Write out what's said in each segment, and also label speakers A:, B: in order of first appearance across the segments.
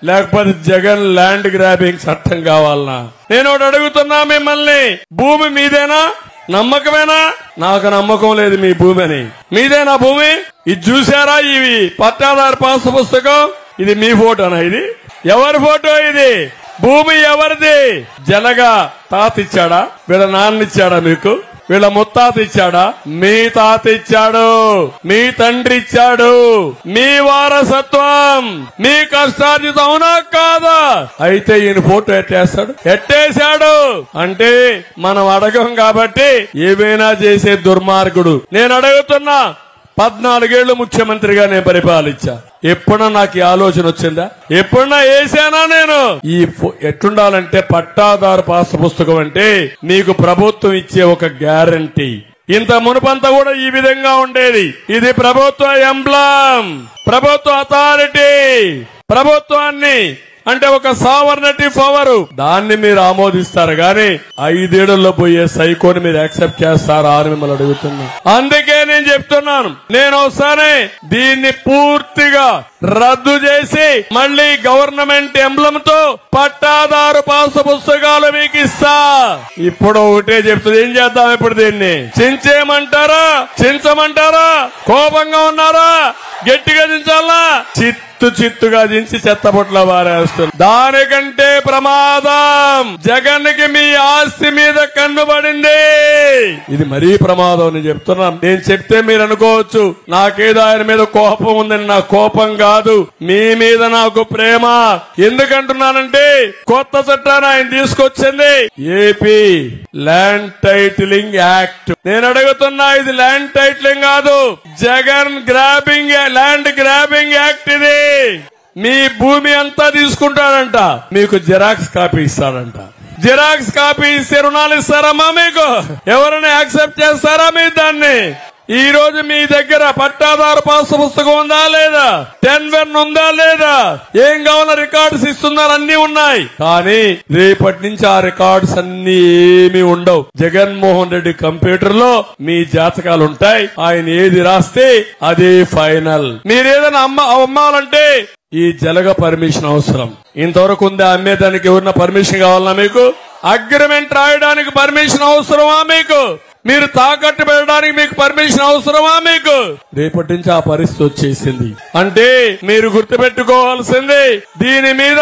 A: లేకపోతే Jagan land grabbing చట్టం కావాలనా నేను ఒకటి అడుగుతున్నా మిమ్మల్ని భూమి మీదేనా నమ్మకమేనా నాకు నమ్మకం లేదు మీ భూమి అని మీదేనా భూమి ఇది చూసారా ఇవి పట్టాదారు పాస్ పుస్తకం ఇది మీ ఫోటోనా ఇది ఎవరి ఫోటో ఇది భూమి ఎవరిది జలగా తాత ఇచ్చాడా వీళ్ళ నాన్న ఇచ్చాడా మీకు వీళ్ళ ముత్తాత ఇచ్చాడా మీ తాత ఇచ్చాడు మీ తండ్రి ఇచ్చాడు మీ వారసత్వం మీ కష్టార్జితం అవునా కాదా అయితే ఈయన ఫోటో ఎట్టేస్తాడు ఎట్టేశాడు అంటే మనం అడగం కాబట్టి ఏమైనా చేసే దుర్మార్గుడు నేను అడుగుతున్నా పద్నాలుగేళ్లు ముఖ్యమంత్రిగా నేను పరిపాలించా ఎప్పుడన్నా నాకు ఈ ఆలోచన వచ్చిందా ఎప్పుడన్నా వేసానా నేను ఈ ఫో- ఎట్లుండాలంటే పట్టాదారు పాస్ పుస్తకం అంటే మీకు ప్రభుత్వం ఇచ్చే ఒక గ్యారంటీ ఇంత మునుపంతా కూడా ఈ విధంగా ఉండేది ఇది ప్రభుత్వ ఎంబ్లం ప్రభుత్వ అథారిటీ ప్రభుత్వాన్ని అంటే ఒక సావర్నటి పవర్ దాన్ని మీరు ఆమోదిస్తారు గాని ఐదేళ్లలో పోయే సైకోని మీరు యాక్సెప్ట్ చేస్తారా అని మిమ్మల్ని అడుగుతున్నా అందుకే నేను చెప్తున్నాను నేను ఒకసారి దీన్ని పూర్తిగా రద్దు చేసి మళ్ళీ గవర్నమెంట్ ఎంబ్లం తో పట్టాదారు పాస్ పుస్తకాలు మీకు ఇస్తా ఇప్పుడు ఒకటే చెప్తుంది ఏం చేద్దాం ఇప్పుడు దీన్ని చించేయమంటారా చించమంటారా కోపంగా ఉన్నారా గట్టిగా దించాలా చిత్తు చిత్తుగా దించి చెత్తబొట్ల వారేస్తుంది దానికంటే ప్రమాదం జగన్ కి మీ ఆస్తి మీద కన్ను పడింది ఇది మరీ ప్రమాదం అని చెప్తున్నాం నేను చెప్తే మీరు అనుకోవచ్చు నాకేదో ఆయన మీద కోపం ఉందని నా కోపం కాదు మీ మీద నాకు ప్రేమ ఎందుకంటున్నానంటే కొత్త చట్టాన్ని ఆయన తీసుకొచ్చింది ఏపీ ల్యాండ్ టైటిలింగ్ యాక్ట్ నేను అడుగుతున్నా ఇది ల్యాండ్ టైటిలింగ్ కాదు Jagan grabbing land grabbing act ఇది మీ భూమి అంతా తీసుకుంటాడంట మీకు జిరాక్స్ కాపీ ఇస్తాడంట జిరాక్స్ కాపీ ఇస్తే రుణాలు ఇస్తారమ్మా మీకు ఎవరైనా యాక్సెప్ట్ చేస్తారా మీరు దాన్ని ఈ రోజు మీ దగ్గర పట్టాదారు పాస్ పుస్తకం ఉందా లేదా టెన్ వెన్ ఉందా లేదా ఏం కావాలో రికార్డ్స్ ఇస్తున్నారు అన్ని ఉన్నాయి కానీ రేపటి నుంచి ఆ రికార్డ్స్ అన్ని ఏమి ఉండవు జగన్మోహన్ రెడ్డి కంప్యూటర్ లో మీ జాతకాలు ఉంటాయి ఆయన ఏది రాస్తే అదే ఫైనల్ మీరు ఏదైనా అమ్మ అమ్మాలంటే ఈ జలగ పర్మిషన్ అవసరం ఇంతవరకు ఉందా అమ్మేదానికి ఎవరన్నా పర్మిషన్ కావాలన్నా మీకు అగ్రిమెంట్ రాయడానికి పర్మిషన్ అవసరమా మీకు మీరు తాకట్టు పెట్టడానికి మీకు పర్మిషన్ అవసరమా మీకు రేపటి నుంచి ఆ పరిస్థితి వచ్చేసింది అంటే మీరు గుర్తుపెట్టుకోవాల్సింది దీని మీద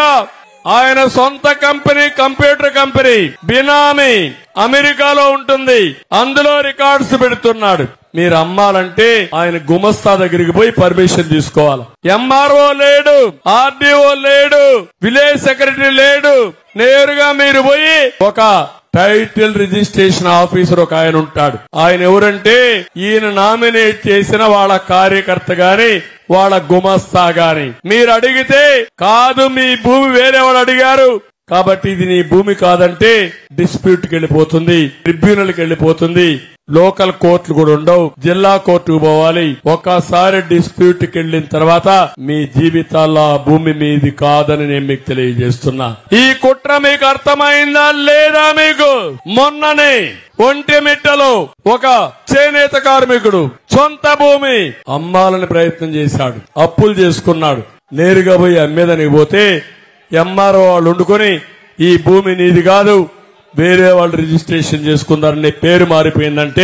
A: ఆయన సొంత కంపెనీ కంప్యూటర్ కంపెనీ బినామీ అమెరికాలో ఉంటుంది అందులో రికార్డ్స్ పెడుతున్నాడు మీరు అమ్మాలంటే ఆయన గుమస్తా దగ్గరికి పోయి పర్మిషన్ తీసుకోవాలి ఎంఆర్ఓ లేడు ఆర్డీఓ లేడు విలేజ్ సెక్రటరీ లేడు నేరుగా మీరు పోయి ఒక టైటిల్ రిజిస్ట్రేషన్ ఆఫీసర్ ఒక ఆయన ఉంటాడు ఆయన ఎవరంటే ఈయన నామినేట్ చేసిన వాళ్ళ కార్యకర్త గాని వాళ్ళ గుమస్తా గాని మీరు అడిగితే కాదు మీ భూమి వేరే వాళ్ళు అడిగారు కాబట్టి ఇది నీ భూమి కాదంటే డిస్ప్యూట్ కి వెళ్ళిపోతుంది ట్రిబ్యునల్ కి వెళ్ళిపోతుంది లోకల్ కోర్టులు కూడా ఉండవు జిల్లా కోర్టుకు పోవాలి ఒక్కసారి డిస్ప్యూట్ కి వెళ్ళిన తర్వాత మీ జీవితాల్లో ఆ భూమి మీది కాదని నేను మీకు తెలియజేస్తున్నా ఈ కుట్ర మీకు అర్థమైందా లేదా మీకు మొన్ననే ఒంటిమిట్టలో ఒక చేనేత కార్మికుడు సొంత భూమి అమ్మాలని ప్రయత్నం చేశాడు అప్పులు చేసుకున్నాడు నేరుగా పోయి అమ్మేదానికి పోతే ఎంఆర్ఓ వాళ్ళు వండుకొని ఈ భూమి నీది కాదు వేరే వాళ్ళు రిజిస్ట్రేషన్ చేసుకున్నారనే పేరు మారిపోయిందంటే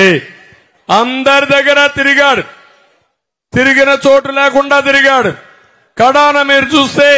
A: అందరి దగ్గర తిరిగాడు తిరిగిన చోటు లేకుండా తిరిగాడు కడాన మీరు చూస్తే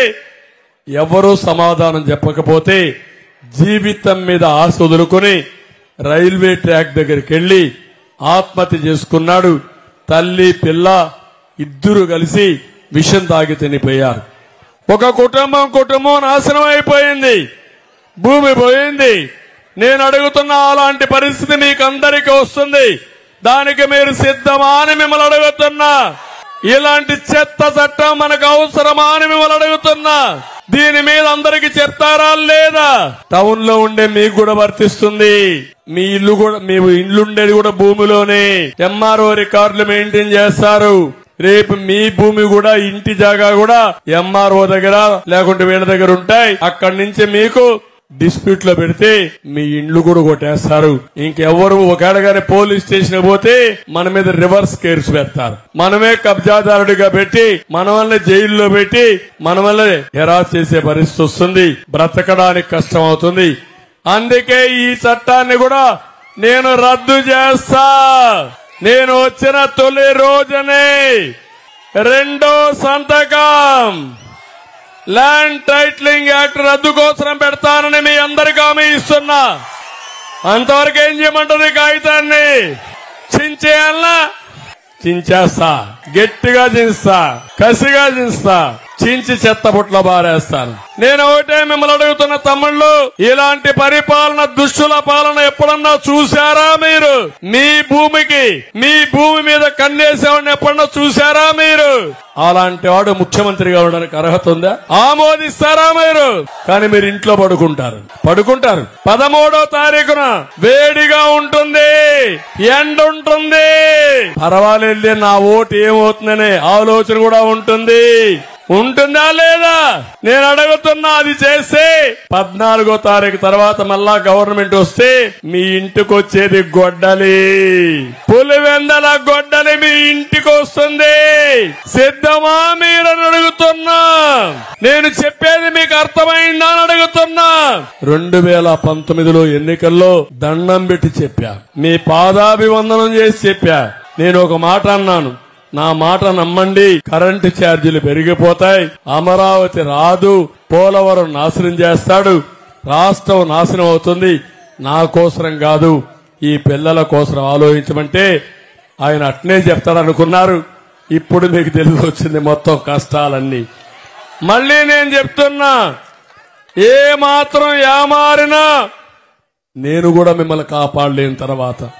A: ఎవరూ సమాధానం చెప్పకపోతే జీవితం మీద ఆశ వదులుకొని రైల్వే ట్రాక్ దగ్గరికి వెళ్లి ఆత్మహత్య చేసుకున్నాడు తల్లి పిల్ల ఇద్దరు కలిసి విషం తాగి చనిపోయారు ఒక కుటుంబం కుటుంబం నాశనం అయిపోయింది భూమి పోయింది నేను అడుగుతున్న అలాంటి పరిస్థితి మీకు అందరికీ వస్తుంది దానికి మీరు సిద్ధమా అని మిమ్మల్ని అడుగుతున్నా ఇలాంటి చెత్త చట్టం మనకు అవసరమా అని మిమ్మల్ని అడుగుతున్నా దీని మీద అందరికి చెప్తారా లేదా టౌన్ లో ఉండే మీకు కూడా వర్తిస్తుంది మీ ఇల్లు కూడా మీ ఇల్లు ఉండేది కూడా భూమిలోనే ఎంఆర్ఓ రికార్డులు మెయింటైన్ చేస్తారు రేపు మీ భూమి కూడా ఇంటి జాగా కూడా ఎంఆర్ఓ దగ్గర లేకుంటే వీళ్ళ దగ్గర ఉంటాయి అక్కడి నుంచి మీకు డిస్ప్యూట్ లో పెడితే మీ ఇండ్లు కూడా కొట్టేస్తారు ఇంకెవ్వరు ఒకడగానే పోలీస్ స్టేషన్ పోతే మన మీద రివర్స్ కేర్స్ పెడతారు మనమే కబ్జాదారుడిగా పెట్టి మన వల్ల జైల్లో పెట్టి మన వల్ల హెరాస్ చేసే పరిస్థితి వస్తుంది బ్రతకడానికి కష్టం అవుతుంది అందుకే ఈ చట్టాన్ని కూడా నేను రద్దు చేస్తా నేను వచ్చిన తొలి రోజునే రెండో సంతకం ల్యాండ్ టైటిలింగ్ యాక్ట్ రద్దు కోసం పెడతానని మీ అందరికి హామీ ఇస్తున్నా అంతవరకు ఏం చేయమంటుంది కాగితాన్ని చించేయాలనా చించేస్తా గట్టిగా చించుతా కసిగా చించుతా చించి చెత్త బుట్లో బారేస్తాను నేను ఒకటే మిమ్మల్ని అడుగుతున్న తమ్ముళ్ళు ఇలాంటి పరిపాలన దుష్టుల పాలన ఎప్పుడన్నా చూశారా మీరు మీ భూమికి మీ భూమి మీద కన్నేసేవాడిని ఎప్పుడన్నా చూశారా మీరు అలాంటి వాడు ముఖ్యమంత్రి కావడానికి అర్హత ఉందా ఆమోదిస్తారా మీరు కానీ మీరు ఇంట్లో పడుకుంటారు పడుకుంటారు పదమూడో తారీఖున వేడిగా ఉంటుంది ఎండ ఉంటుంది పర్వాలేదు నా ఓటు ఏమవుతుందనే ఆలోచన కూడా ఉంటుంది ఉంటుందా లేదా నేను అడుగుతున్నా అది చేస్తే పద్నాలుగో తారీఖు తర్వాత మళ్ళా గవర్నమెంట్ వస్తే మీ ఇంటికి వచ్చేది గొడ్డలి పులివెందల గొడ్డలి మీ ఇంటికి వస్తుంది సిద్ధమా మీరని అడుగుతున్నా నేను చెప్పేది మీకు అర్థమైందా అని అడుగుతున్నా రెండు వేల పంతొమ్మిదిలో ఎన్నికల్లో దండం పెట్టి చెప్పా మీ పాదాభివందనం చేసి చెప్పా నేను ఒక మాట అన్నాను నా మాట నమ్మండి కరెంటు ఛార్జీలు పెరిగిపోతాయి అమరావతి రాదు పోలవరం నాశనం చేస్తాడు రాష్ట్రం నాశనం అవుతుంది నా కోసరం కాదు ఈ పిల్లల కోసం ఆలోచించమంటే ఆయన అట్నే చెప్తాడనుకున్నారు ఇప్పుడు మీకు తెలిసి వచ్చింది మొత్తం కష్టాలన్నీ మళ్ళీ నేను చెప్తున్నా ఏ మాత్రం ఏమారినా నేను కూడా మిమ్మల్ని కాపాడలేని తర్వాత